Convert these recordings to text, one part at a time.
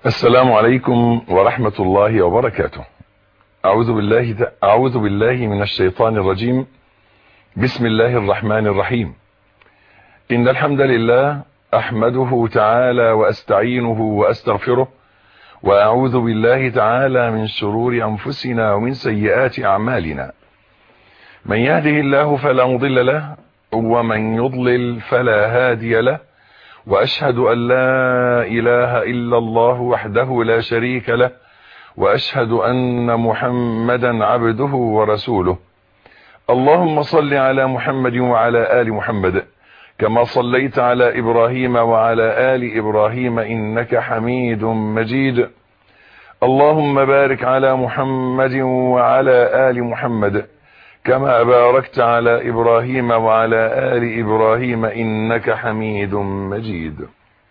السلام عليكم ورحمة الله وبركاته أعوذ بالله, أعوذ بالله من الشيطان الرجيم بسم الله الرحمن الرحيم إن الحمد لله أحمده تعالى وأستعينه وأستغفره وأعوذ بالله تعالى من شرور أنفسنا ومن سيئات أعمالنا من يهده الله فلا مضل له ومن يضلل فلا هادي له وأشهد أن لا إله إلا الله وحده لا شريك له وأشهد أن محمدا عبده ورسوله اللهم صل على محمد وعلى آل محمد كما صليت على إبراهيم وعلى آل إبراهيم إنك حميد مجيد اللهم بارك على محمد وعلى آل محمد كما باركت على إبراهيم وعلى آل إبراهيم إنك حميد مجيد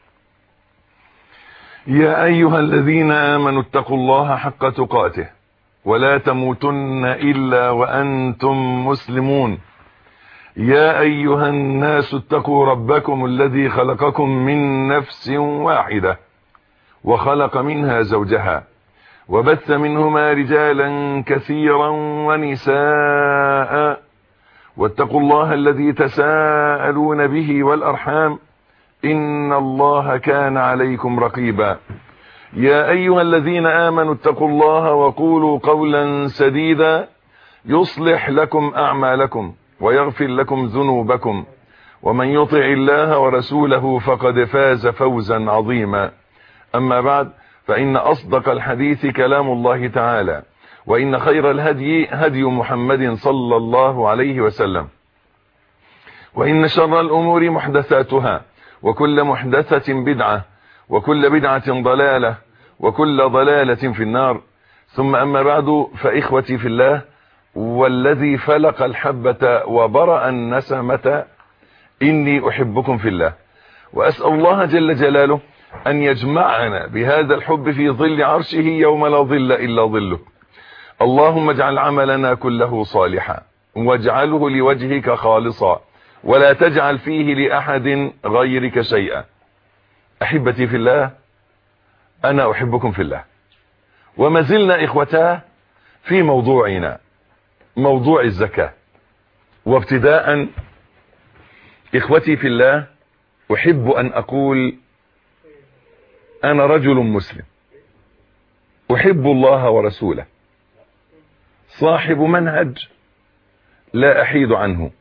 يا أيها الذين آمنوا اتقوا الله حق تقاته ولا تموتن إلا وأنتم مسلمون يا أيها الناس اتقوا ربكم الذي خلقكم من نفس واحدة وخلق منها زوجها وبث منهما رجالا كثيرا ونساء واتقوا الله الذي تساءلون به والأرحام إن الله كان عليكم رقيبا يا أيها الذين آمنوا اتقوا الله وقولوا قولا سديدا يصلح لكم أعمالكم ويغفر لكم ذنوبكم ومن يطع الله ورسوله فقد فاز فوزا عظيما أما بعد فإن أصدق الحديث كلام الله تعالى وإن خير الهدي هدي محمد صلى الله عليه وسلم وإن شر الأمور محدثاتها وكل محدثة بدعة وكل بدعة ضلالة وكل ضلالة في النار ثم أما بعد فإخوتي في الله والذي فلق الحبة وبرأ النسمة إني أحبكم في الله وأسأل الله جل جلاله أن يجمعنا بهذا الحب في ظل عرشه يوم لا ظل إلا ظله اللهم اجعل عملنا كله صالحا واجعله لوجهك خالصا ولا تجعل فيه لأحد غيرك شيئا أحبتي في الله أنا أحبكم في الله وما زلنا إخوتاه في موضوعنا موضوع الزكاة وابتداء إخوتي في الله أحب أن أقول أنا رجل مسلم أحب الله ورسوله صاحب منهج لا أحيد عنه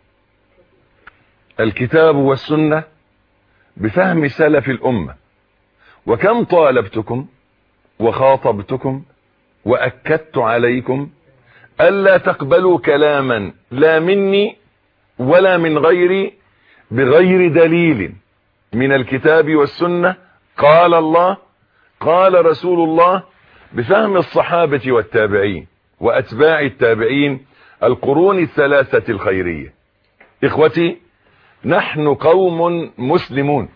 الكتاب والسنة بفهم سلف الأمة وكم طالبتكم وخاطبتكم وأكدت عليكم ألا تقبلوا كلاما لا مني ولا من غيري بغير دليل من الكتاب والسنة قال الله قال رسول الله بفهم الصحابة والتابعين وأتباع التابعين القرون الثلاثة الخيرية إخوتي نحن قوم مسلمون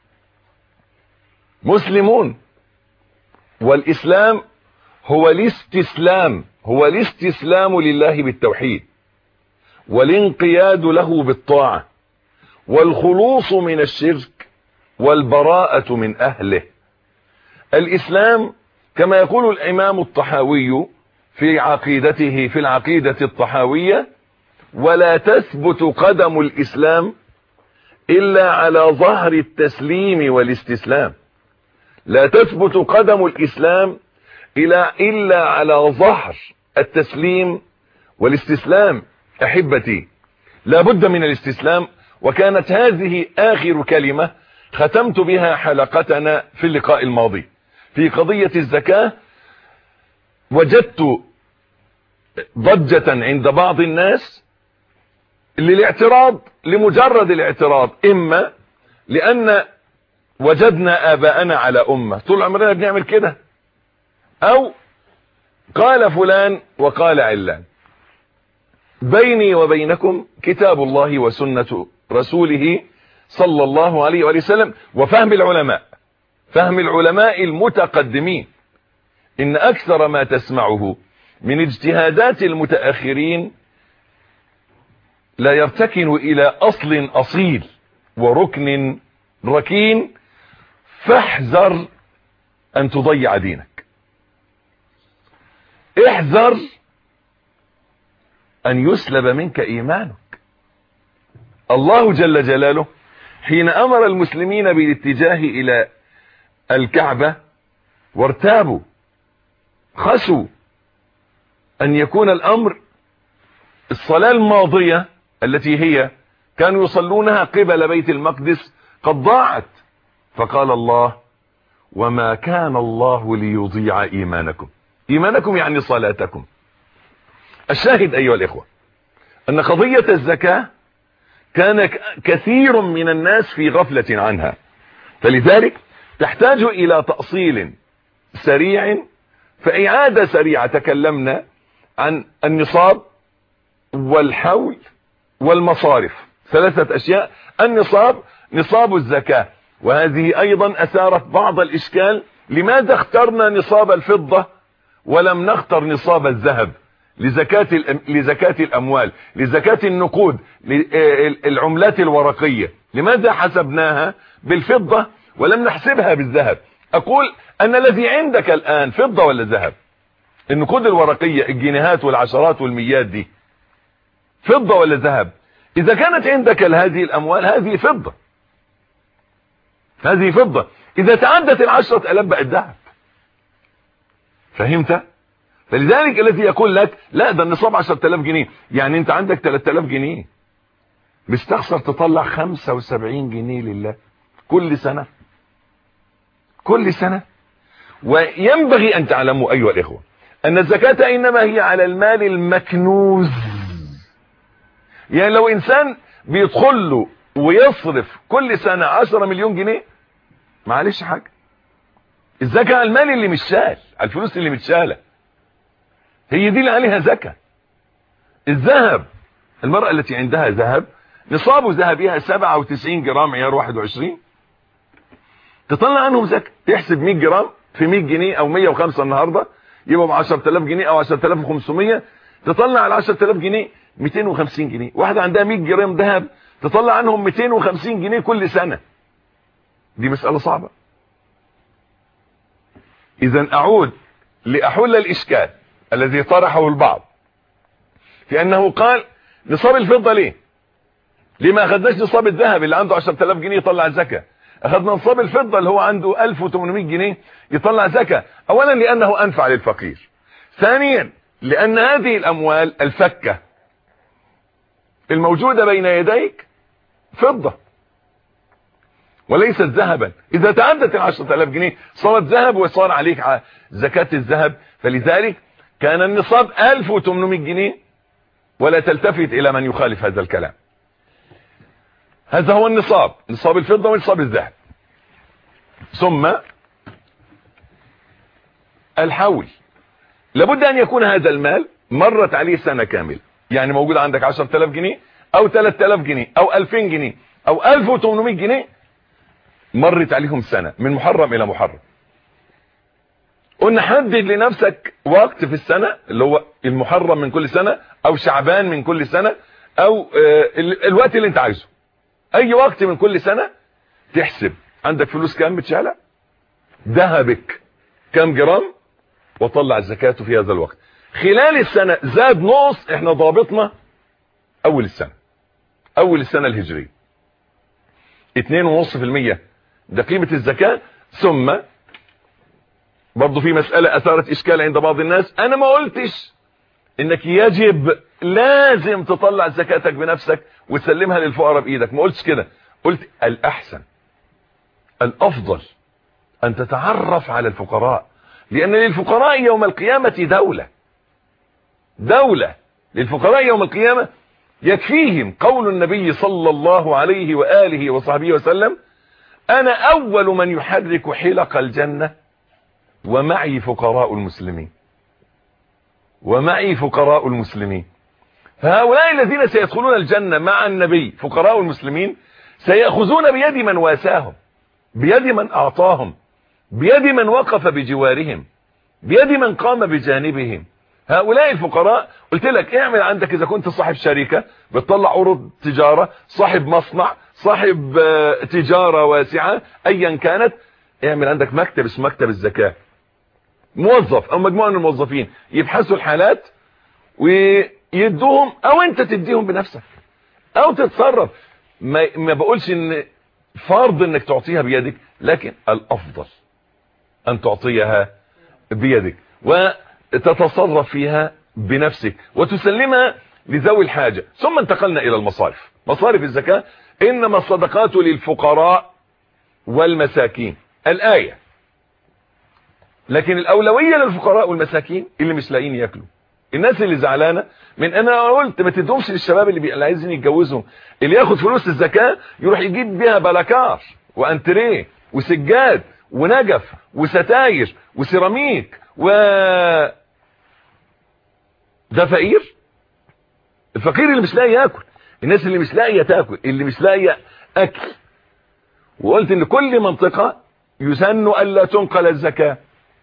مسلمون والإسلام هو الاستسلام هو الاستسلام لله بالتوحيد والانقياد له بالطاعة والخلوص من الشرك والبراءة من أهله الإسلام كما يقول الإمام الطحاوي في عقيدته في العقيدة الطحاوية ولا تثبت قدم الإسلام إلا على ظهر التسليم والاستسلام لا تثبت قدم الإسلام إلا, إلا على ظهر التسليم والاستسلام أحبتي لا بد من الاستسلام وكانت هذه آخر كلمة ختمت بها حلقتنا في اللقاء الماضي في قضية الزكاة وجدت ضجة عند بعض الناس للاعتراض لمجرد الاعتراض إما لأن وجدنا آباءنا على أمة طول عمرنا بنعمل كده أو قال فلان وقال علان بيني وبينكم كتاب الله وسنة رسوله صلى الله عليه وآله وسلم وفهم العلماء فهم العلماء المتقدمين إن أكثر ما تسمعه من اجتهادات المتأخرين لا يرتكن إلى أصل أصيل وركن ركين فاحذر ان تضيع دينك احذر ان يسلب منك ايمانك الله جل جلاله حين امر المسلمين بالاتجاه الى الكعبة وارتابوا خشوا ان يكون الامر الصلاة الماضية التي هي كانوا يصلونها قبل بيت المقدس قد ضاعت فقال الله وما كان الله ليضيع ايمانكم ايمانكم يعني صلاتكم الشاهد ايها الاخوة ان قضية الزكاة كان كثير من الناس في غفلة عنها فلذلك تحتاج الى تأصيل سريع فاعادة سريعة تكلمنا عن النصاب والحول والمصارف ثلاثة اشياء النصاب نصاب الزكاة وهذه ايضا اثارت بعض الاشكال لماذا اخترنا نصاب الفضة ولم نختر نصاب الذهب لزكاة لزكاة الاموال لزكاة النقود العملات الورقية لماذا حسبناها بالفضة ولم نحسبها بالذهب اقول ان الذي عندك الان فضة ولا ذهب النقود الورقية الجنيهات والعشرات والميات دي فضة ولا ذهب اذا كانت عندك هذه الاموال هذه فضة هذه فضة اذا تعدت العشرة الاف بقت ذهب فهمت فلذلك الذي يقول لك لا ده النصاب 10000 جنيه يعني انت عندك 3000 جنيه مستخسر تطلع 75 جنيه لله كل سنة كل سنة وينبغي ان تعلموا ايها الاخوة ان الزكاة انما هي على المال المكنوز يعني لو انسان بيدخل له ويصرف كل سنة 10 مليون جنيه معلش حاجة الزكاة على المال اللي مش شال على الفلوس اللي متشاله هي دي اللي عليها زكاة الذهب المرأة التي عندها ذهب نصاب ذهبها 97 جرام عيار 21 تطلع عنهم زكاة تحسب 100 جرام في 100 جنيه او 105 النهاردة يبقى ب 10000 جنيه او 10500 تطلع على 10000 جنيه 250 جنيه واحدة عندها 100 جرام ذهب تطلع عنهم 250 جنيه كل سنة دي مسألة صعبة اذا اعود لاحل الاشكال الذي طرحه البعض في انه قال نصاب الفضة ليه ليه ما اخدناش نصاب الذهب اللي عنده 10000 جنيه يطلع زكاة اخدنا نصاب الفضة اللي هو عنده 1800 جنيه يطلع زكاة اولا لانه انفع للفقير ثانيا لان هذه الاموال الفكة الموجودة بين يديك فضة وليست ذهبا اذا تعدت ال 10000 جنيه صارت ذهب وصار عليك زكاة الذهب فلذلك كان النصاب 1800 جنيه ولا تلتفت الى من يخالف هذا الكلام هذا هو النصاب نصاب الفضة ونصاب الذهب ثم الحول لابد ان يكون هذا المال مرت عليه سنة كاملة يعني موجود عندك 10000 جنيه او 3000 جنيه او 2000 جنيه او 1800 جنيه مرت عليهم سنة من محرم الى محرم قلنا حدد لنفسك وقت في السنة اللي هو المحرم من كل سنة او شعبان من كل سنة او الوقت اللي انت عايزه اي وقت من كل سنة تحسب عندك فلوس كام بتشالة ذهبك كام جرام وطلع الزكاة في هذا الوقت خلال السنة زاد نقص احنا ضابطنا اول السنة اول السنة الهجرية 2.5% ده قيمة الزكاة ثم برضو في مسألة اثارت اشكال عند بعض الناس انا ما قلتش انك يجب لازم تطلع زكاتك بنفسك وتسلمها للفقراء بايدك ما قلتش كده قلت الاحسن الافضل ان تتعرف على الفقراء لان للفقراء يوم القيامة دولة دولة للفقراء يوم القيامة يكفيهم قول النبي صلى الله عليه وآله وصحبه وسلم انا اول من يحرك حلق الجنة ومعي فقراء المسلمين ومعي فقراء المسلمين فهؤلاء الذين سيدخلون الجنة مع النبي فقراء المسلمين سيأخذون بيد من واساهم بيد من أعطاهم بيد من وقف بجوارهم بيد من قام بجانبهم هؤلاء الفقراء قلت لك اعمل عندك اذا كنت صاحب شركة بتطلع عروض تجارة صاحب مصنع صاحب تجارة واسعة ايا كانت اعمل عندك مكتب اسمه مكتب الزكاة موظف او مجموعة من الموظفين يبحثوا الحالات ويدوهم او انت تديهم بنفسك او تتصرف ما, ما بقولش ان فرض انك تعطيها بيدك لكن الافضل ان تعطيها بيدك وتتصرف فيها بنفسك وتسلمها لذوي الحاجة ثم انتقلنا الى المصارف مصارف الزكاة انما الصدقات للفقراء والمساكين الآية لكن الأولوية للفقراء والمساكين اللي مش لاقيين ياكلوا الناس اللي زعلانة من انا قلت ما تدومش للشباب اللي, بي... اللي عايزين يتجوزوا اللي ياخد فلوس الزكاة يروح يجيب بيها بلاكار وانتريه وسجاد ونجف وستاير وسيراميك و ده فقير الفقير اللي مش لاقي ياكل الناس اللي مش لاقيه تاكل اللي مش لاقيه اكل وقلت ان كل منطقة يسن الا تنقل الزكاة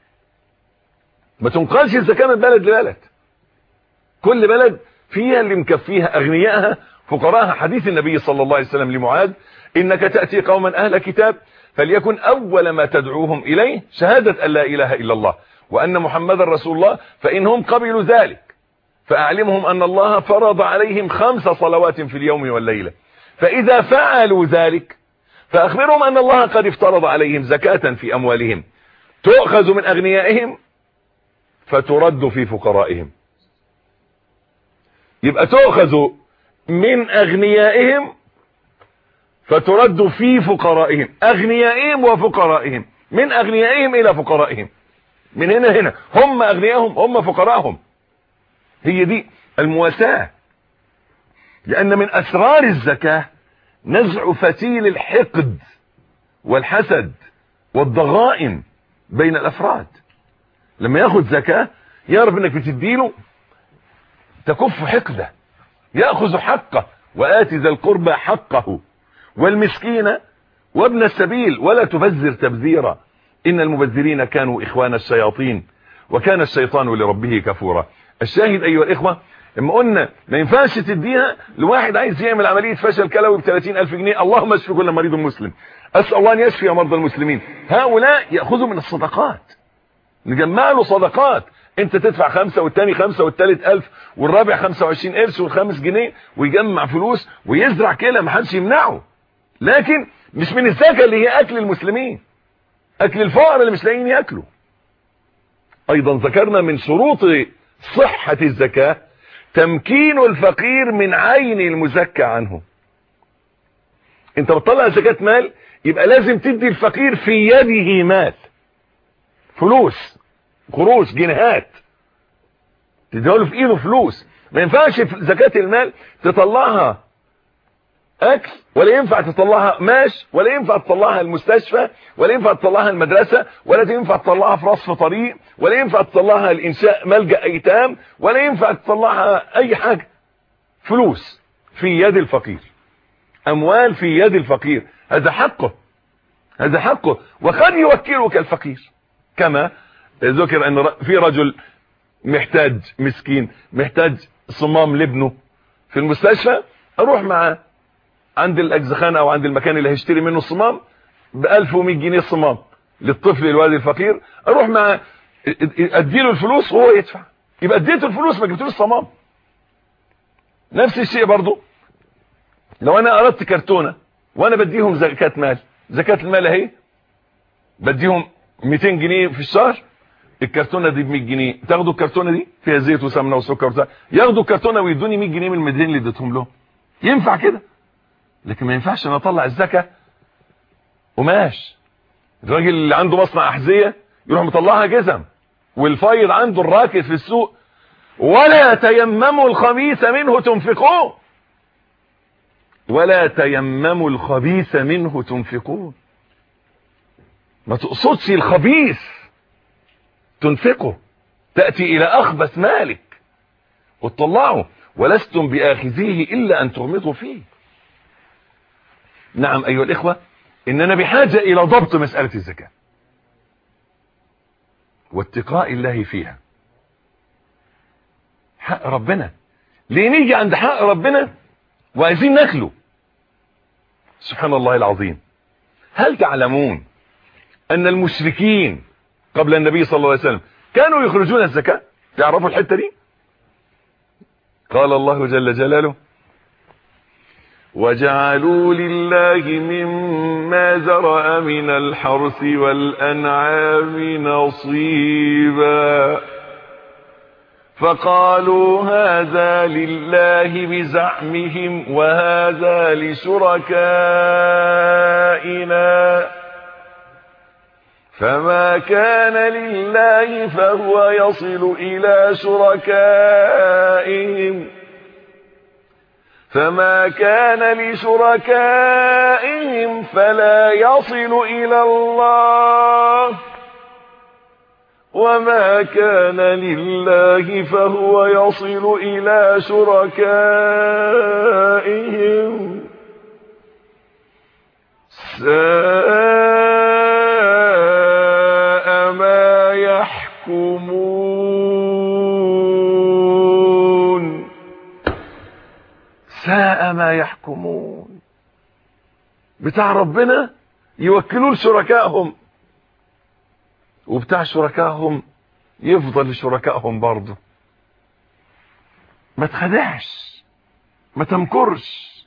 ما تنقلش الزكاة من بلد لبلد كل بلد فيها اللي مكفيها اغنيائها فقراءها حديث النبي صلى الله عليه وسلم لمعاذ انك تأتي قوما اهل كتاب فليكن اول ما تدعوهم اليه شهادة ان لا اله الا الله وان محمد رسول الله فانهم قبلوا ذلك فاعلمهم ان الله فرض عليهم خمس صلوات في اليوم والليلة فاذا فعلوا ذلك فاخبرهم ان الله قد افترض عليهم زكاة في اموالهم تؤخذ من اغنيائهم فترد في فقرائهم يبقى تؤخذ من اغنيائهم فترد في فقرائهم اغنيائهم وفقرائهم من اغنيائهم الى فقرائهم من هنا هنا هم اغنيائهم هم فقرائهم هي دي المواساة لان من اسرار الزكاة نزع فتيل الحقد والحسد والضغائن بين الافراد لما ياخد زكاة يعرف انك بتديله تكف حقده يأخذ حقه وآت ذا القربى حقه والمسكين وابن السبيل ولا تبذر تبذيرا إن المبذرين كانوا إخوان الشياطين وكان الشيطان لربه كفورا الشاهد أيها الإخوة لما قلنا ما ينفعش تديها لواحد عايز يعمل عملية فشل كلوي ب 30000 جنيه اللهم اشفي كل مريض مسلم أسأل الله أن يشفي مرضى المسلمين هؤلاء يأخذوا من الصدقات نجمع له صدقات انت تدفع خمسة والتاني خمسة والتالت الف والرابع خمسة وعشرين قرش والخامس جنيه ويجمع فلوس ويزرع كده محدش يمنعه لكن مش من الزكاة اللي هي اكل المسلمين اكل الفقراء اللي مش لاقيين ياكلوا ايضا ذكرنا من شروط صحة الزكاة تمكين الفقير من عين المزكى عنه انت بتطلع زكاة مال يبقى لازم تدي الفقير في يده مال فلوس قروش جنيهات تديله في ايده فلوس ما ينفعش في زكاة المال تطلعها اكل ولا ينفع تطلعها ماش ولا ينفع تطلعها المستشفى ولا ينفع تطلعها المدرسة ولا ينفع تطلعها في رصف طريق ولا ينفع تطلعها لانشاء ملجأ ايتام ولا ينفع تطلعها اي حاجة فلوس في يد الفقير اموال في يد الفقير هذا حقه هذا حقه وقد يوكلك الفقير كما ذكر ان في رجل محتاج مسكين محتاج صمام لابنه في المستشفى اروح معاه عند الاجزخانه او عند المكان اللي هيشتري منه الصمام ب 1100 جنيه الصمام للطفل الوالد الفقير اروح معاه اديله الفلوس وهو يدفع يبقى اديته الفلوس ما جبتلوش الصمام نفس الشيء برضه لو انا اردت كرتونه وانا بديهم زكاه مال زكاه المال اهي بديهم 200 جنيه في الشهر الكرتونه دي ب 100 جنيه تاخدوا الكرتونه دي فيها زيت وسمنه وسكر وبتاع ياخدوا الكرتونه ويدوني 100 جنيه من ال 200 اللي اديتهم لهم ينفع كده لكن ما ينفعش انا اطلع الزكاه قماش الراجل اللي عنده مصنع احذيه يروح مطلعها جزم والفايض عنده الراكد في السوق ولا تيمموا الخبيث منه تنفقون ولا تيمموا الخبيث منه تنفقون ما تقصدش الخبيث تنفقه تأتي إلى أخبث مالك وتطلعه ولستم بآخذيه إلا أن تغمضوا فيه نعم أيها الإخوة إننا بحاجة إلى ضبط مسألة الزكاة واتقاء الله فيها حق ربنا ليه نيجي عند حق ربنا وعايزين ناكله سبحان الله العظيم هل تعلمون ان المشركين قبل النبي صلى الله عليه وسلم كانوا يخرجون الزكاة تعرفوا الحتة دي قال الله جل جلاله وجعلوا لله مما ذرأ من الحرث والأنعام نصيبا فقالوا هذا لله بزعمهم وهذا لشركائنا فما كان لله فهو يصل إلى شركائهم فما كان لشركائهم فلا يصل إلى الله وما كان لله فهو يصل إلى شركائهم ساء ما يحكمون ساء ما يحكمون بتاع ربنا يوكلون شركائهم وبتاع شركائهم يفضل لشركائهم برضه ما تخدعش ما تمكرش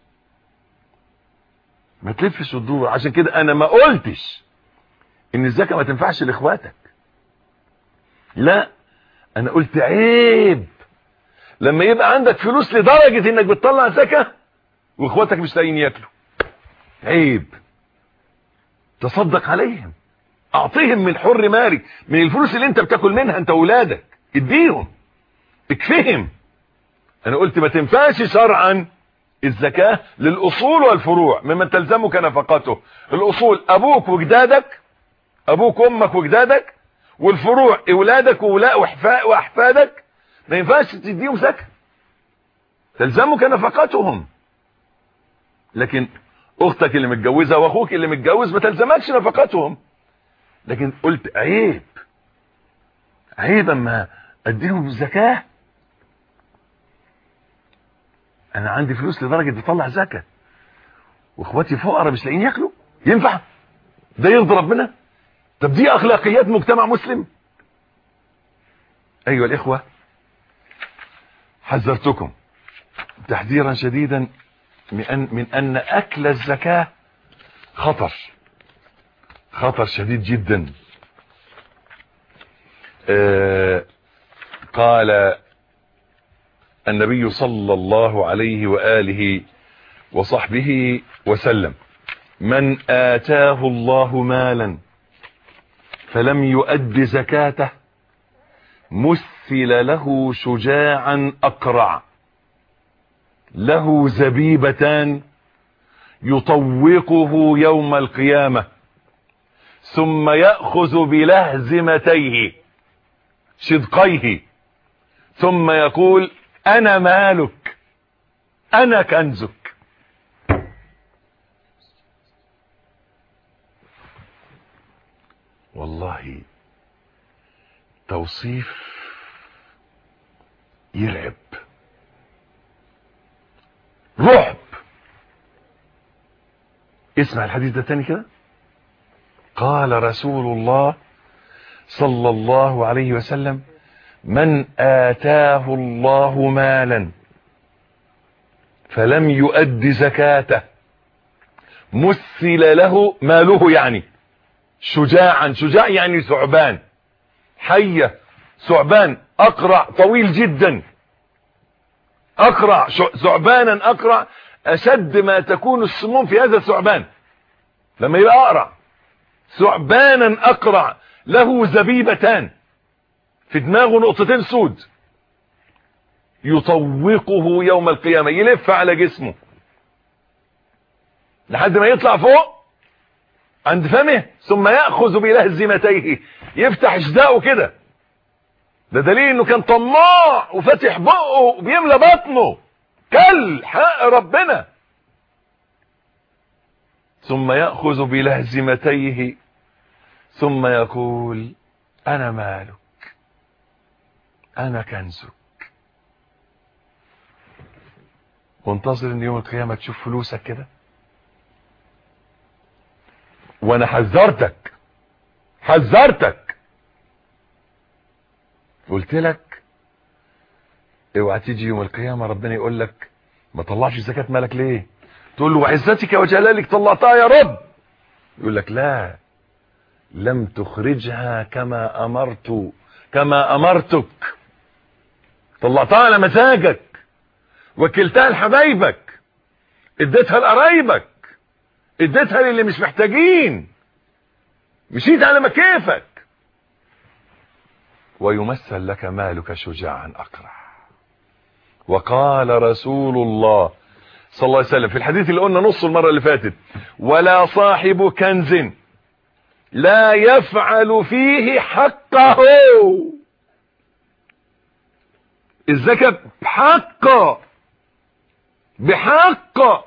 ما تلفش وتدور عشان كده انا ما قلتش ان الزكاه ما تنفعش لاخواتك لا انا قلت عيب لما يبقى عندك فلوس لدرجه انك بتطلع زكاه واخواتك مش لاقيين ياكلوا عيب تصدق عليهم اعطيهم من حر مالك من الفلوس اللي انت بتاكل منها انت واولادك اديهم اكفهم انا قلت ما تنفعش شرعا الزكاة للاصول والفروع ممن تلزمك نفقته الاصول ابوك وجدادك ابوك وامك وجدادك والفروع اولادك وولاء واحفادك ما ينفعش تديهم زكاة تلزمك نفقتهم لكن اختك اللي متجوزه واخوك اللي متجوز ما تلزمكش نفقتهم لكن قلت عيب عيب اما اديهم الزكاه انا عندي فلوس لدرجه تطلع زكاه واخواتي فقراء مش لاقيين ياكلوا ينفع ده يرضي ربنا طب دي اخلاقيات مجتمع مسلم ايها الاخوه حذرتكم تحذيرا شديدا من ان من ان اكل الزكاه خطر خطر شديد جدا آه قال النبي صلى الله عليه وآله وصحبه وسلم من آتاه الله مالا فلم يؤد زكاته مثل له شجاعا أقرع له زبيبتان يطوقه يوم القيامة ثم يأخذ بلهزمتيه شدقيه ثم يقول انا مالك انا كنزك والله توصيف يرعب رعب اسمع الحديث ده تاني كده قال رسول الله صلى الله عليه وسلم من آتاه الله مالا فلم يؤد زكاته مثل له ماله يعني شجاعا شجاع يعني ثعبان حية ثعبان أقرع طويل جدا أقرع ثعبانا أقرع أشد ما تكون السموم في هذا الثعبان لما يبقى أقرع ثعبانا أقرع له زبيبتان في دماغه نقطتين سود يطوقه يوم القيامة يلف على جسمه لحد ما يطلع فوق عند فمه ثم يأخذ بلهزمتيه يفتح جداءه كده ده دليل انه كان طماع وفتح بقه وبيملى بطنه كل حق ربنا ثم يأخذ بلهزمتيه ثم يقول انا مالك انا كنزك وانتظر ان يوم القيامة تشوف فلوسك كده وانا حذرتك حذرتك قلت لك اوعى تيجي يوم القيامة ربنا يقول لك ما طلعش زكاة مالك ليه تقول له وعزتك وجلالك طلعتها يا رب يقول لك لا لم تخرجها كما امرت كما امرتك طلعتها على مزاجك وكلتها لحبايبك اديتها لقرايبك اديتها للي مش محتاجين مشيت على مكيفك ويمثل لك مالك شجاعا اقرع وقال رسول الله صلى الله عليه وسلم في الحديث اللي قلنا نص المرة اللي فاتت ولا صاحب كنز لا يفعل فيه حقه الزكاة بحق بحق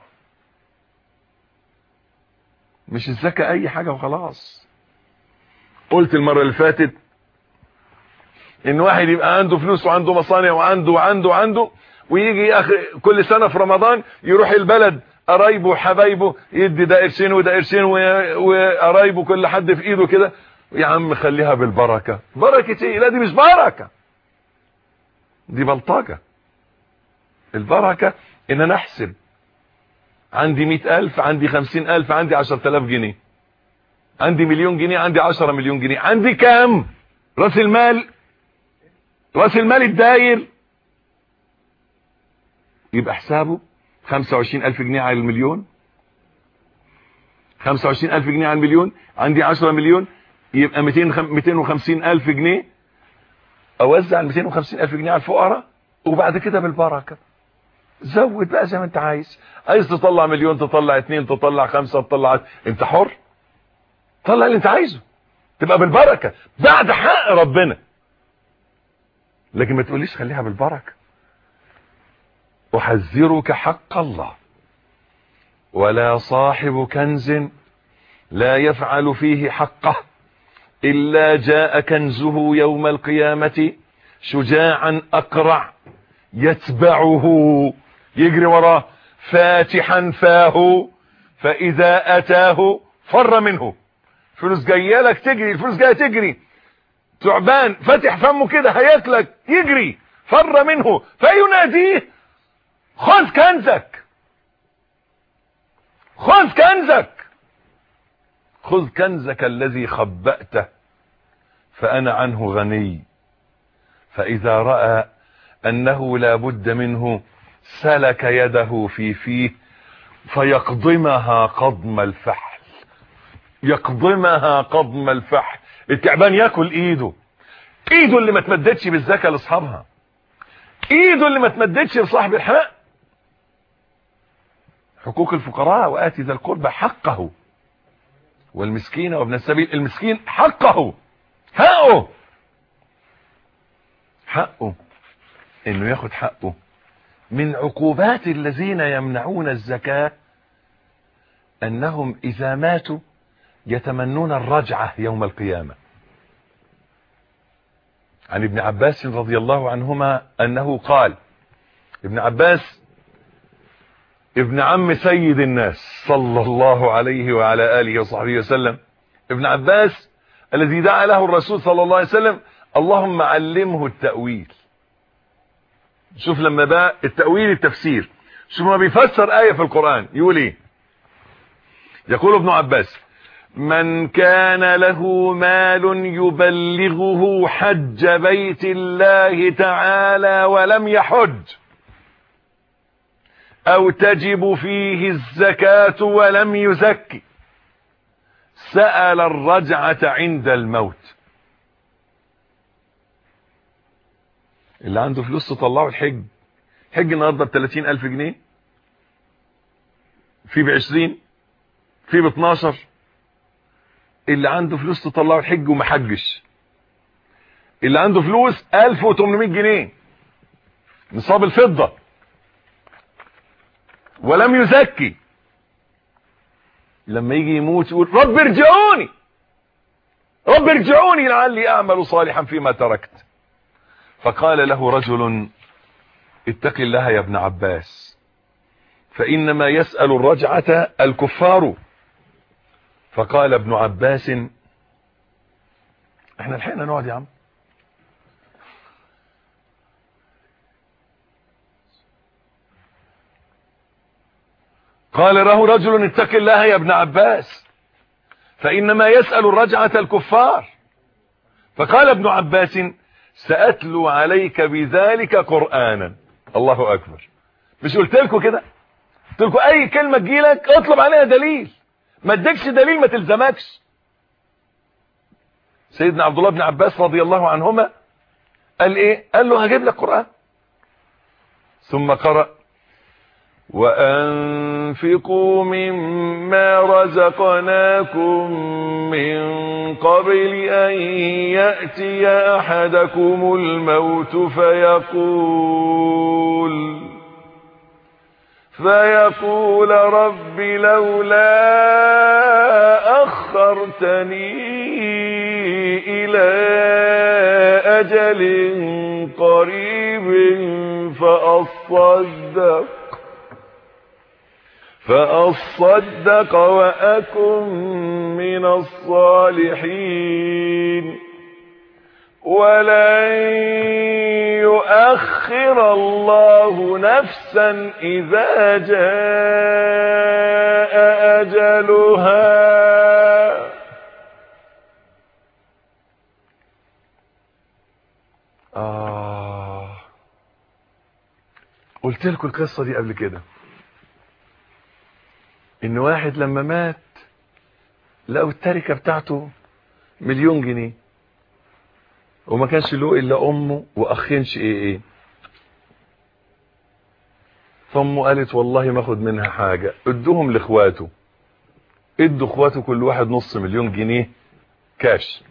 مش الزكاة اي حاجة وخلاص قلت المرة اللي فاتت ان واحد يبقى عنده فلوس وعنده مصانع وعنده وعنده وعنده ويجي اخر كل سنة في رمضان يروح البلد قرايبه وحبايبه يدي ده قرشين وده قرشين وقرايبه كل حد في ايده كده يا عم خليها بالبركة بركة ايه لا دي مش بركة دي بلطجة البركة ان انا احسب عندي مئة الف عندي خمسين الف عندي عشر تلاف جنيه عندي مليون جنيه عندي عشرة مليون جنيه عندي كام راس المال راس المال الداير يبقى حسابه 25 ألف جنيه على المليون 25 ألف جنيه على المليون عندي 10 مليون يبقى 200 250 ألف جنيه أوزع ال 250 ألف جنيه على الفقراء وبعد كده بالبركة زود بقى زي ما انت عايز عايز تطلع مليون تطلع اتنين تطلع خمسة تطلع انت حر طلع اللي انت عايزه تبقى بالبركة بعد حق ربنا لكن ما تقوليش خليها بالبركة احذرك حق الله ولا صاحب كنز لا يفعل فيه حقه الا جاء كنزه يوم القيامة شجاعا اقرع يتبعه يجري وراه فاتحا فاه فاذا اتاه فر منه فلوس جايه لك تجري الفلوس جايه تجري تعبان فاتح فمه كده هياكلك يجري فر منه فيناديه خذ كنزك خذ كنزك خذ كنزك الذي خبأته فأنا عنه غني فإذا رأى أنه لا بد منه سلك يده في فيه فيقضمها قضم الفحل يقضمها قضم الفحل التعبان ياكل ايده ايده اللي ما تمددش بالزكاة لاصحابها ايده اللي ما تمددش لصاحب الحق حقوق الفقراء وآتي ذا القربى حقه والمسكين وابن السبيل المسكين حقه حقه حقه انه ياخد حقه من عقوبات الذين يمنعون الزكاة انهم اذا ماتوا يتمنون الرجعة يوم القيامة عن ابن عباس رضي الله عنهما انه قال ابن عباس ابن عم سيد الناس صلى الله عليه وعلى آله وصحبه وسلم ابن عباس الذي دعا له الرسول صلى الله عليه وسلم اللهم علمه التأويل شوف لما بقى التأويل التفسير شوف ما بيفسر آية في القرآن يقول ايه يقول ابن عباس من كان له مال يبلغه حج بيت الله تعالى ولم يحج او تجب فيه الزكاة ولم يزكي سأل الرجعة عند الموت اللي عنده فلوس تطلعه الحج حج النهاردة بثلاثين الف جنيه في بعشرين في باتناشر اللي عنده فلوس تطلعه الحج وما حجش اللي عنده فلوس الف وتمنمية جنيه نصاب الفضة ولم يزكي لما يجي يموت يقول رب ارجعوني رب ارجعوني لعلي اعمل صالحا فيما تركت فقال له رجل اتق الله يا ابن عباس فانما يسأل الرجعة الكفار فقال ابن عباس احنا لحقنا نقعد يا عم قال له رجل اتق الله يا ابن عباس فإنما يسأل الرجعة الكفار فقال ابن عباس سأتلو عليك بذلك قرآنا الله أكبر مش قلت لكم كده قلت لكم أي كلمة تجيلك اطلب عليها دليل ما ادكش دليل ما تلزمكش سيدنا عبد الله بن عباس رضي الله عنهما قال ايه قال له هجيب لك قرآن ثم قرأ وأنفقوا مما رزقناكم من قبل أن يأتي أحدكم الموت فيقول فيقول رب لولا أخرتني إلى أجل قريب فأصدق فأصدق وأكن من الصالحين ولن يؤخر الله نفسا إذا جاء أجلها آه قلت لكم القصة دي قبل كده ان واحد لما مات لقوا التركة بتاعته مليون جنيه وما كانش له الا امه واخين شقيقين فامه قالت والله ما اخد منها حاجة ادوهم لاخواته ادوا اخواته كل واحد نص مليون جنيه كاش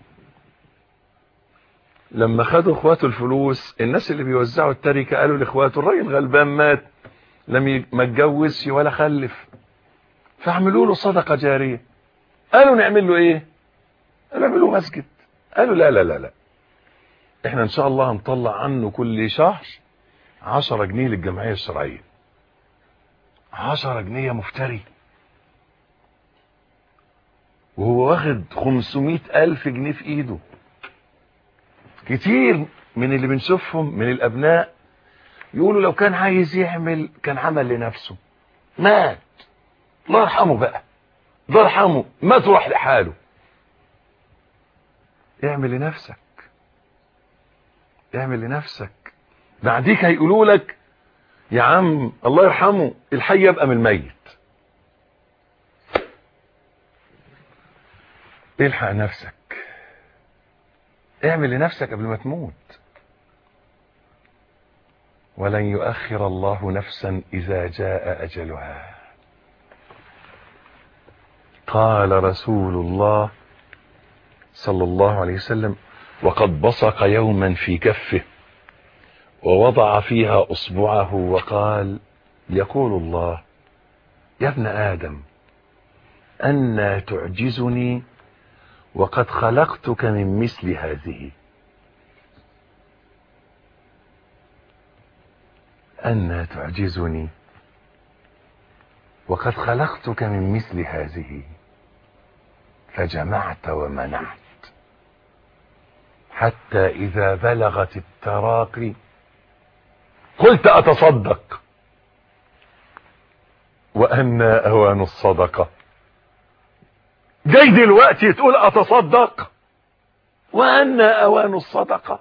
لما خدوا اخواته الفلوس الناس اللي بيوزعوا التركة قالوا لاخواته الراجل غلبان مات لم ما اتجوزش ولا خلف فاعملوا له صدقة جارية قالوا نعمل له ايه قالوا نعمل له مسجد قالوا لا لا لا لا احنا ان شاء الله هنطلع عنه كل شهر عشرة جنيه للجمعية الشرعية عشرة جنيه مفتري وهو واخد خمسمائة الف جنيه في ايده كتير من اللي بنشوفهم من الابناء يقولوا لو كان عايز يعمل كان عمل لنفسه مات الله يرحمه بقى الله يرحمه ما تروح لحاله اعمل لنفسك اعمل لنفسك بعديك هيقولوا لك يا عم الله يرحمه الحي يبقى من الميت الحق نفسك اعمل لنفسك قبل ما تموت ولن يؤخر الله نفسا اذا جاء اجلها قال رسول الله صلى الله عليه وسلم وقد بصق يوما في كفه ووضع فيها اصبعه وقال يقول الله يا ابن ادم أنا تعجزني وقد خلقتك من مثل هذه أنا تعجزني وقد خلقتك من مثل هذه فجمعت ومنعت حتى إذا بلغت التراقي قلت أتصدق وأنا أوان الصدقة جاي دلوقتي تقول أتصدق وأنا أوان الصدقة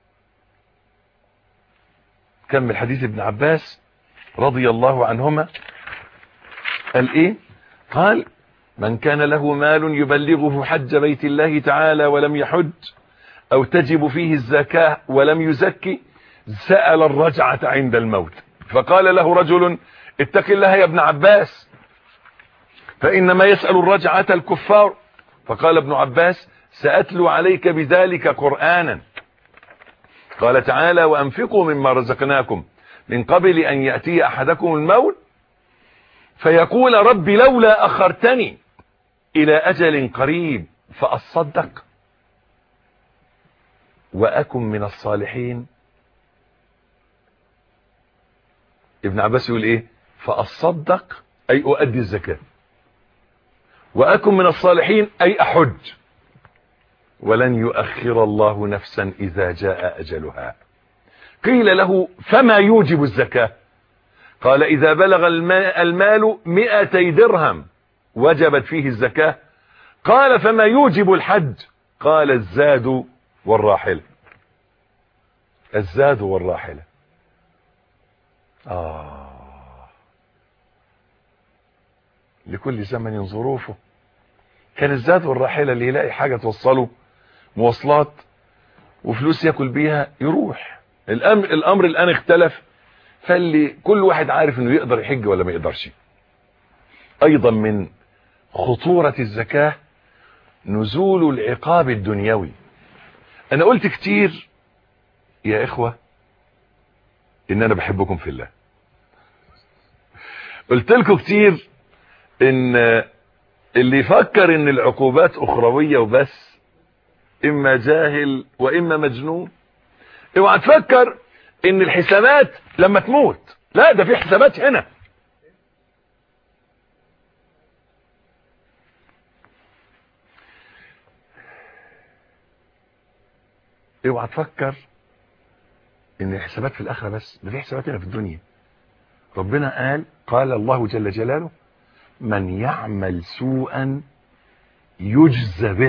كمل حديث ابن عباس رضي الله عنهما قال ايه قال من كان له مال يبلغه حج بيت الله تعالى ولم يحج او تجب فيه الزكاة ولم يزكي سأل الرجعة عند الموت فقال له رجل اتق الله يا ابن عباس فإنما يسأل الرجعة الكفار فقال ابن عباس سأتلو عليك بذلك قرآنا قال تعالى وأنفقوا مما رزقناكم من قبل أن يأتي أحدكم الموت فيقول رب لولا أخرتني إلى أجل قريب فأصدق وأكن من الصالحين ابن عباس يقول إيه فأصدق أي أؤدي الزكاة وأكن من الصالحين أي أحج ولن يؤخر الله نفسا إذا جاء أجلها قيل له فما يوجب الزكاة قال إذا بلغ المال مئتي درهم وجبت فيه الزكاة قال فما يوجب الحج قال الزاد والراحلة الزاد والراحلة آه لكل زمن ظروفه كان الزاد والراحلة اللي يلاقي حاجة توصله مواصلات وفلوس ياكل بيها يروح الامر, الأمر الآن اختلف فاللي كل واحد عارف انه يقدر يحج ولا ما يقدرش ايضا من خطورة الزكاة نزول العقاب الدنيوي انا قلت كتير يا اخوة ان انا بحبكم في الله قلت لكم كتير ان اللي يفكر ان العقوبات اخروية وبس اما جاهل واما مجنون اوعى تفكر ان الحسابات لما تموت لا ده في حسابات هنا اوعى تفكر ان الحسابات في الاخره بس ده في حسابات هنا في الدنيا ربنا قال قال الله جل جلاله من يعمل سوءا يجزى به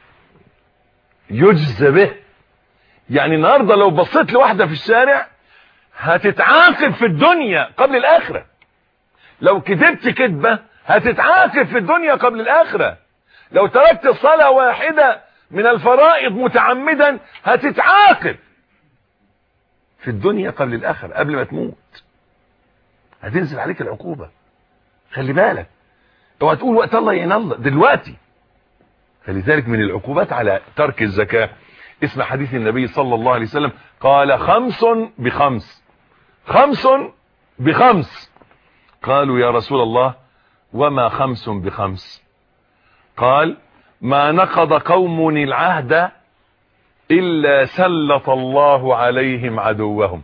يجزى به يعني النهارده لو بصيت لواحده في الشارع هتتعاقب في الدنيا قبل الاخره لو كذبت كذبه هتتعاقب في الدنيا قبل الاخره لو تركت صلاه واحده من الفرائض متعمدا هتتعاقب في الدنيا قبل الاخره قبل ما تموت هتنزل عليك العقوبه خلي بالك اوعى تقول وقت الله يعين الله دلوقتي فلذلك من العقوبات على ترك الزكاه اسم حديث النبي صلى الله عليه وسلم قال خمس بخمس خمس بخمس قالوا يا رسول الله وما خمس بخمس قال ما نقض قوم العهد إلا سلط الله عليهم عدوهم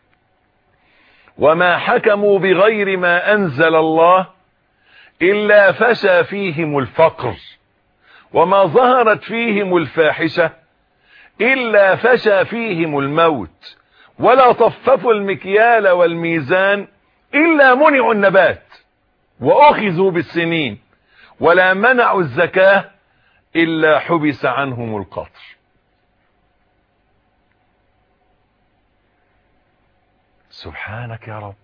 وما حكموا بغير ما أنزل الله إلا فشى فيهم الفقر وما ظهرت فيهم الفاحشة إلا فشى فيهم الموت ولا طففوا المكيال والميزان إلا منعوا النبات وأخذوا بالسنين ولا منعوا الزكاة إلا حبس عنهم القطر سبحانك يا رب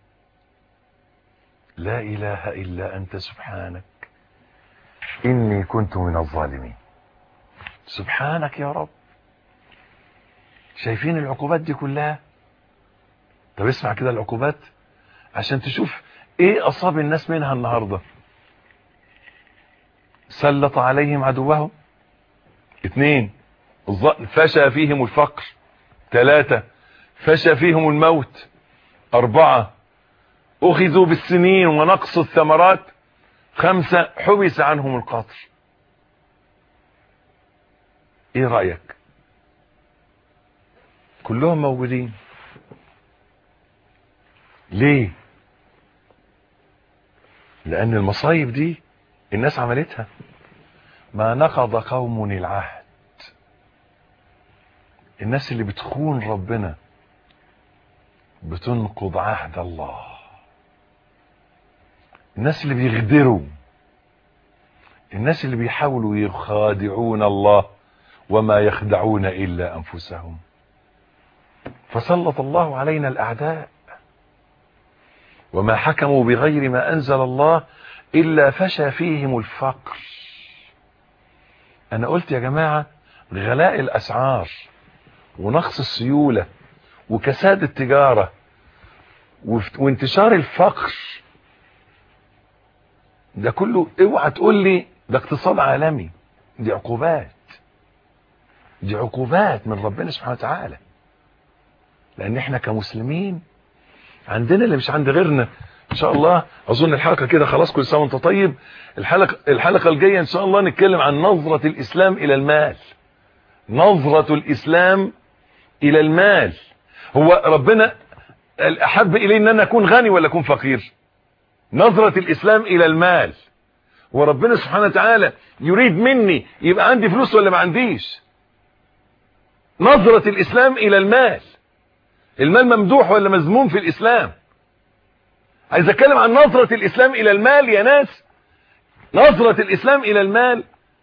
لا إله إلا أنت سبحانك إني كنت من الظالمين سبحانك يا رب شايفين العقوبات دي كلها طب اسمع كده العقوبات عشان تشوف ايه اصاب الناس منها النهاردة سلط عليهم عدوهم اثنين فشى فيهم الفقر ثلاثة فشى فيهم الموت اربعة اخذوا بالسنين ونقص الثمرات خمسة حبس عنهم القطر ايه رأيك كلهم موجودين ليه لان المصايب دي الناس عملتها ما نقض قوم العهد الناس اللي بتخون ربنا بتنقض عهد الله الناس اللي بيغدروا الناس اللي بيحاولوا يخادعون الله وما يخدعون الا انفسهم فسلط الله علينا الاعداء وما حكموا بغير ما انزل الله الا فشى فيهم الفقر انا قلت يا جماعة غلاء الاسعار ونقص السيولة وكساد التجارة وانتشار الفقر ده كله اوعى تقول لي ده اقتصاد عالمي دي عقوبات دي عقوبات من ربنا سبحانه وتعالى لان احنا كمسلمين عندنا اللي مش عند غيرنا ان شاء الله اظن الحلقه كده خلاص كل سنه وانت طيب الحلقه الحلقه الجايه ان شاء الله نتكلم عن نظره الاسلام الى المال نظره الاسلام الى المال هو ربنا احب الي ان انا اكون غني ولا اكون فقير نظره الاسلام الى المال وربنا سبحانه وتعالى يريد مني يبقى عندي فلوس ولا ما عنديش نظرة الاسلام الى المال المال ممدوح ولا مذموم في الاسلام عايز اتكلم عن نظرة الاسلام الى المال يا ناس نظرة الاسلام الى المال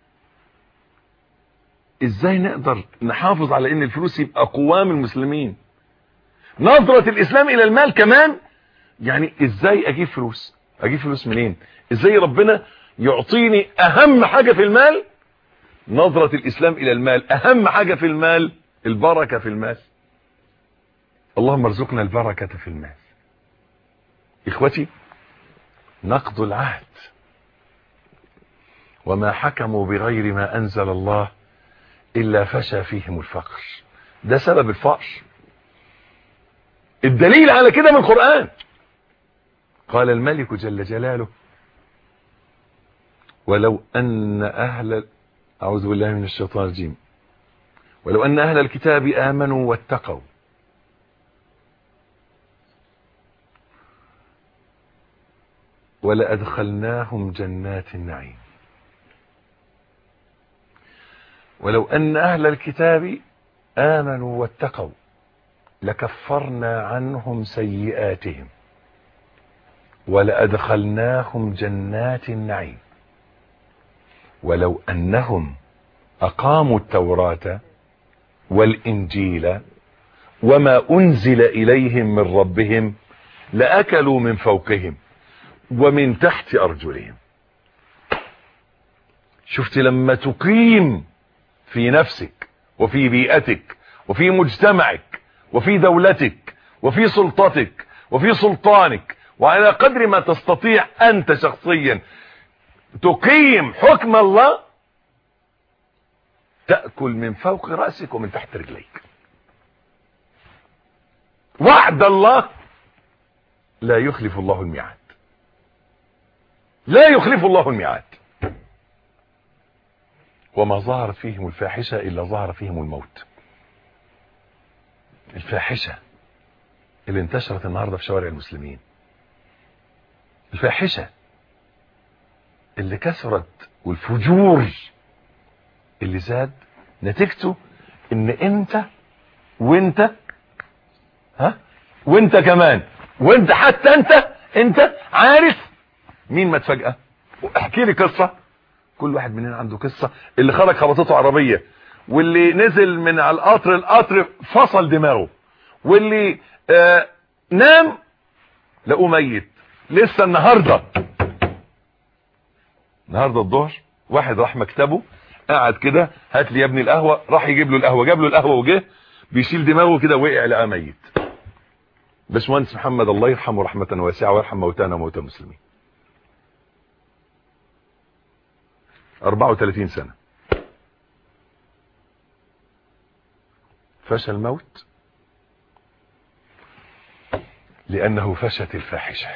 ازاي نقدر نحافظ على ان الفلوس يبقى قوام المسلمين نظرة الاسلام الى المال كمان يعني ازاي اجيب فلوس اجيب فلوس منين ازاي ربنا يعطيني اهم حاجة في المال نظرة الاسلام الى المال اهم حاجة في المال البركة في المال اللهم ارزقنا البركة في المال اخوتي نقض العهد وما حكموا بغير ما انزل الله الا فشى فيهم الفقر ده سبب الفقر الدليل على كده من القرآن قال الملك جل جلاله ولو ان اهل اعوذ بالله من الشيطان الرجيم ولو ان اهل الكتاب امنوا واتقوا ولأدخلناهم جنات النعيم ولو أن أهل الكتاب آمنوا واتقوا لكفرنا عنهم سيئاتهم ولأدخلناهم جنات النعيم ولو أنهم أقاموا التوراة والإنجيل وما أنزل إليهم من ربهم لأكلوا من فوقهم ومن تحت أرجلهم شفت لما تقيم في نفسك وفي بيئتك وفي مجتمعك وفي دولتك وفي سلطتك وفي سلطانك وعلى قدر ما تستطيع أنت شخصيا تقيم حكم الله تأكل من فوق رأسك ومن تحت رجليك وعد الله لا يخلف الله الميعاد لا يخلف الله الميعاد وما ظهرت فيهم الفاحشة إلا ظهر فيهم الموت الفاحشة اللي انتشرت النهاردة في شوارع المسلمين الفاحشة اللي كثرت والفجور اللي زاد نتيجته ان انت وانت ها وانت كمان وانت حتى انت انت عارف مين مات فجأة احكي لي قصة كل واحد مننا عنده قصة اللي خرج خبطته عربية واللي نزل من على القطر القطر فصل دماغه واللي آه نام لقوه ميت لسه النهاردة النهاردة الظهر واحد راح مكتبه قعد كده هات لي يا ابني القهوة راح يجيب له القهوة جاب له القهوة وجه بيشيل دماغه كده وقع لقاه ميت باشمهندس محمد الله يرحمه رحمة واسعة ويرحم موتانا وموتى المسلمين 34 سنة فشى الموت لأنه فشت الفاحشة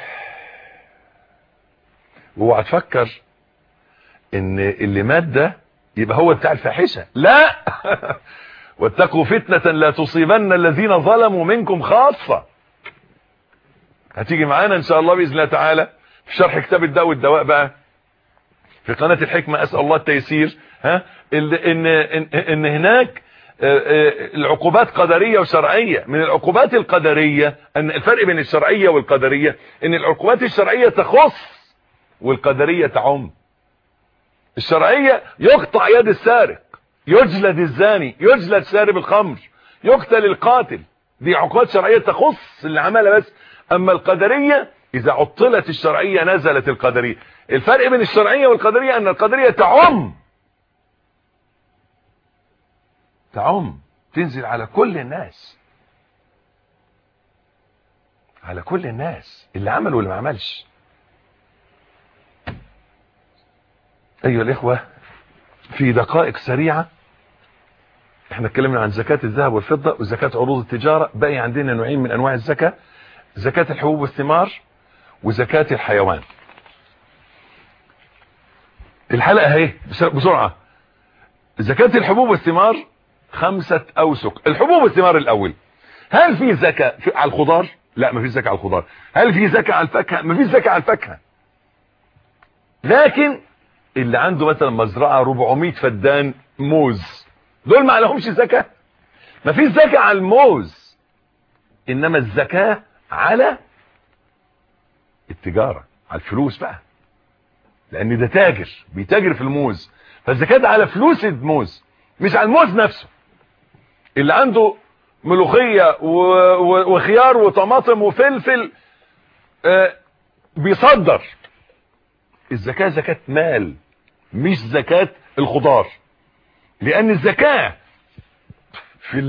واوعى تفكر ان اللي مات ده يبقى هو بتاع الفاحشة لا واتقوا فتنة لا تصيبن الذين ظلموا منكم خاصة هتيجي معانا ان شاء الله بإذن الله تعالى في شرح كتاب الدواء والدواء بقى في قناة الحكمة اسأل الله التيسير ها ان, إن, إن, إن هناك العقوبات قدرية وشرعية من العقوبات القدرية ان الفرق بين الشرعية والقدرية ان العقوبات الشرعية تخص والقدرية تعم الشرعية يقطع يد السارق يجلد الزاني يجلد شارب الخمر يقتل القاتل دي عقوبات شرعية تخص اللي عملها بس اما القدرية اذا عطلت الشرعية نزلت القدرية الفرق بين الشرعية والقدرية ان القدرية تعم تعم تنزل على كل الناس على كل الناس اللي عمل واللي ما عملش ايها الاخوة في دقائق سريعة احنا اتكلمنا عن زكاة الذهب والفضة وزكاة عروض التجارة باقي عندنا نوعين من انواع الزكاة زكاة الحبوب والثمار وزكاة الحيوان الحلقة اهي بسرعة زكاة الحبوب والثمار خمسة اوسق الحبوب والثمار الاول هل في زكاة على الخضار لا ما فيش زكاة على الخضار هل في زكاة على الفاكهة ما فيش زكاة على الفاكهة لكن اللي عنده مثلا مزرعة 400 فدان موز دول ما عليهمش زكاة ما فيش زكاة على الموز انما الزكاة على التجارة على الفلوس بقى لان ده تاجر بيتاجر في الموز فالزكاة على فلوس الموز مش على الموز نفسه اللي عنده ملوخية وخيار وطماطم وفلفل آه بيصدر الزكاة زكاة مال مش زكاة الخضار لان الزكاة في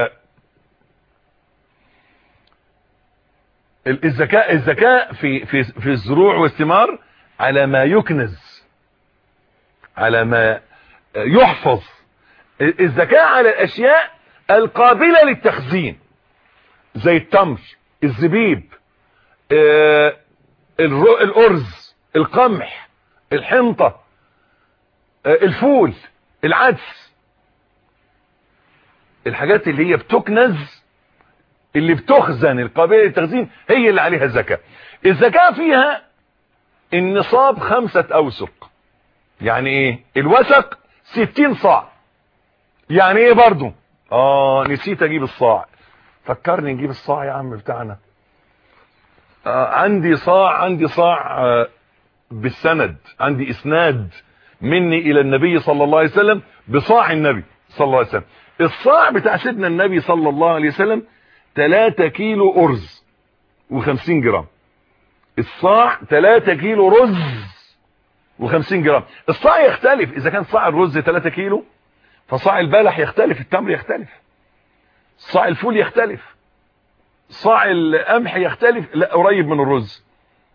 الزكاة الزكاة في في في الزروع والثمار على ما يكنز على ما يحفظ الزكاة على الاشياء القابلة للتخزين زي التمر الزبيب آه الارز القمح الحنطة آه الفول العدس الحاجات اللي هي بتكنز اللي بتخزن القابلة للتخزين هي اللي عليها الزكاة الزكاة فيها النصاب خمسة اوسق يعني ايه الوسق ستين صاع يعني ايه برضو اه نسيت اجيب الصاع فكرني نجيب الصاع يا عم بتاعنا آه عندي صاع عندي صاع آه بالسند عندي اسناد مني الى النبي صلى الله عليه وسلم بصاع النبي صلى الله عليه وسلم الصاع بتاع سيدنا النبي صلى الله عليه وسلم 3 كيلو ارز و50 جرام الصاع 3 كيلو رز و50 جرام الصاع يختلف اذا كان صاع الرز 3 كيلو فصاع البلح يختلف التمر يختلف صاع الفول يختلف صاع القمح يختلف لا قريب من الرز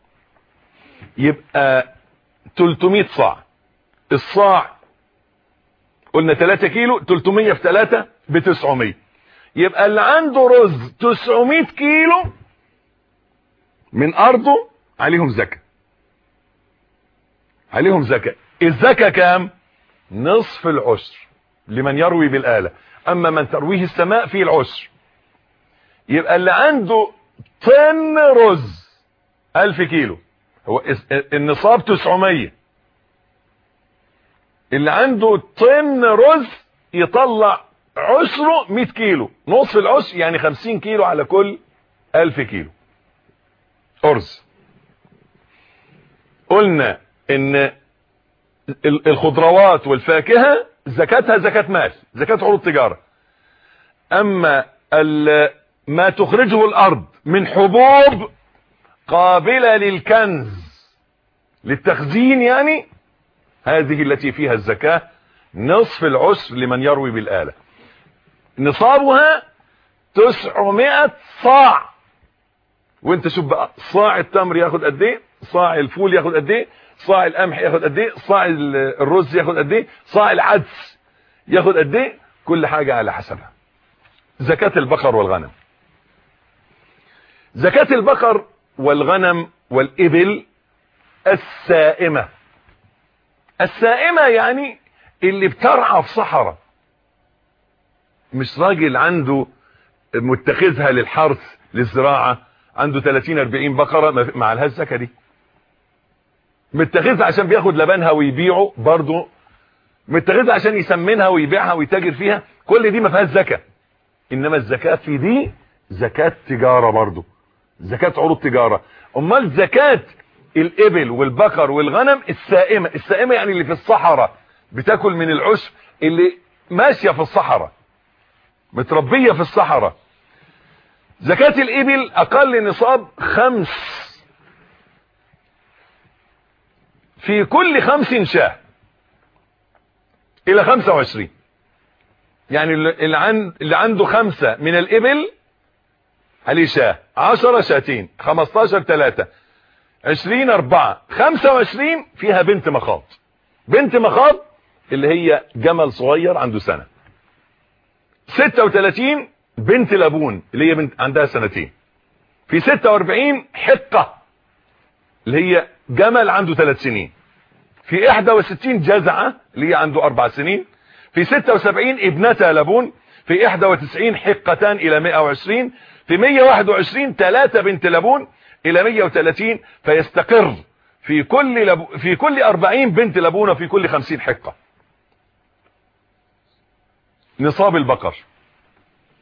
يبقى 300 صاع الصاع قلنا 3 كيلو 300 في 3 ب 900 يبقى اللي عنده رز 900 كيلو من ارضه عليهم زكاة عليهم زكاة الزكاة كام نصف العشر لمن يروي بالآلة اما من ترويه السماء فيه العشر يبقى اللي عنده طن رز 1000 كيلو هو النصاب 900 اللي عنده طن رز يطلع عشره 100 كيلو نصف العشر يعني 50 كيلو على كل 1000 كيلو ارز قلنا ان الخضروات والفاكهة زكاتها زكاة مال زكاة عروض تجارة اما ما تخرجه الارض من حبوب قابلة للكنز للتخزين يعني هذه التي فيها الزكاة نصف العسر لمن يروي بالآلة نصابها 900 صاع وانت شوف بقى صاع التمر ياخد قد ايه صاع الفول ياخد قد ايه صاع القمح ياخد قد ايه صاع الرز ياخد قد ايه صاع العدس ياخد قد ايه كل حاجة على حسبها زكاة البقر والغنم زكاة البقر والغنم والإبل السائمة السائمة يعني اللي بترعى في صحراء مش راجل عنده متخذها للحرث للزراعة عنده 30 40 بقرة مع لها الزكاة دي متخذها عشان بياخد لبنها ويبيعه برضه متخذها عشان يسمنها ويبيعها ويتاجر فيها كل دي ما فيهاش زكاة انما الزكاة في دي زكاة تجارة برضه زكاة عروض تجارة امال زكاة الابل والبقر والغنم السائمة السائمة يعني اللي في الصحراء بتاكل من العشب اللي ماشية في الصحراء متربية في الصحراء زكاة الابل اقل نصاب خمس في كل خمس شاه الى خمسة وعشرين يعني اللي, عن اللي عنده خمسة من الابل عليه شاه عشرة شاتين خمستاشر تلاتة عشرين اربعة خمسة وعشرين فيها بنت مخاض بنت مخاض اللي هي جمل صغير عنده سنة ستة وتلاتين بنت لبون اللي هي بنت عندها سنتين في ستة واربعين حقة اللي هي جمل عنده ثلاث سنين في 61 جزعة اللي هي عنده اربع سنين في 76 ابنتا لبون في 91 حقتان الى 120 في 121 ثلاثة بنت لبون الى 130 فيستقر في كل لب... في كل 40 بنت لبون وفي كل 50 حقة نصاب البقر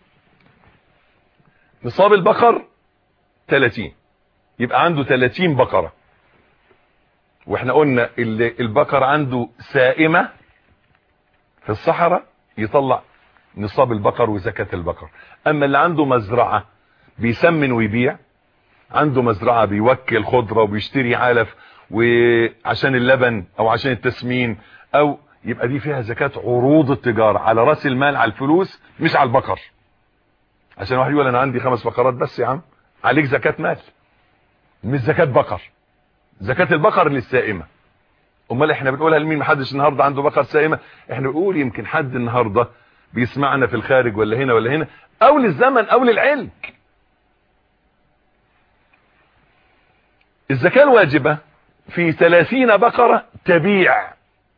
نصاب البقر 30 يبقى عنده 30 بقرة واحنا قلنا اللي البقر عنده سائمة في الصحراء يطلع نصاب البقر وزكاة البقر اما اللي عنده مزرعة بيسمن ويبيع عنده مزرعة بيوكل خضرة وبيشتري علف وعشان اللبن او عشان التسمين او يبقى دي فيها زكاة عروض التجارة على راس المال على الفلوس مش على البقر عشان واحد يقول انا عندي خمس بقرات بس يا عم عليك زكاة مال مش زكاة بقر زكاة البقر للسائمة امال احنا بنقولها لمين محدش النهاردة عنده بقر سائمة احنا بنقول يمكن حد النهاردة بيسمعنا في الخارج ولا هنا ولا هنا او للزمن او للعلم الزكاة الواجبة في 30 بقرة تبيع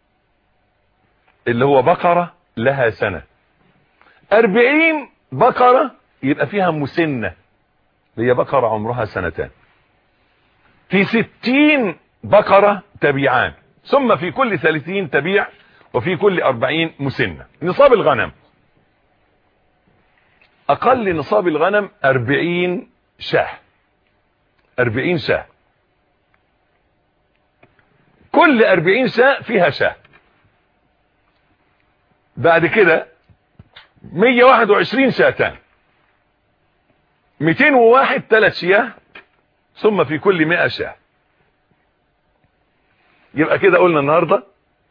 اللي هو بقرة لها سنة 40 بقرة يبقى فيها مسنة هي بقرة عمرها سنتان في 60 بقرة تبيعان ثم في كل 30 تبيع وفي كل 40 مسنة نصاب الغنم اقل نصاب الغنم 40 شاه 40 شاه كل 40 شاه فيها شاه بعد كده 121 شاتان 201 ثلاث شياه ثم في كل 100 شاه يبقى كده قلنا النهارده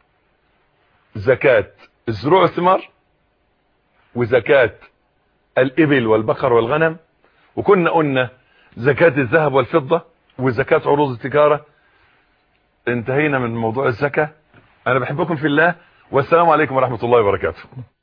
زكاة الزروع والثمار وزكاة الإبل والبقر والغنم وكنا قلنا زكاة الذهب والفضة وزكاة عروض التجارة انتهينا من موضوع الزكاة انا بحبكم في الله والسلام عليكم ورحمة الله وبركاته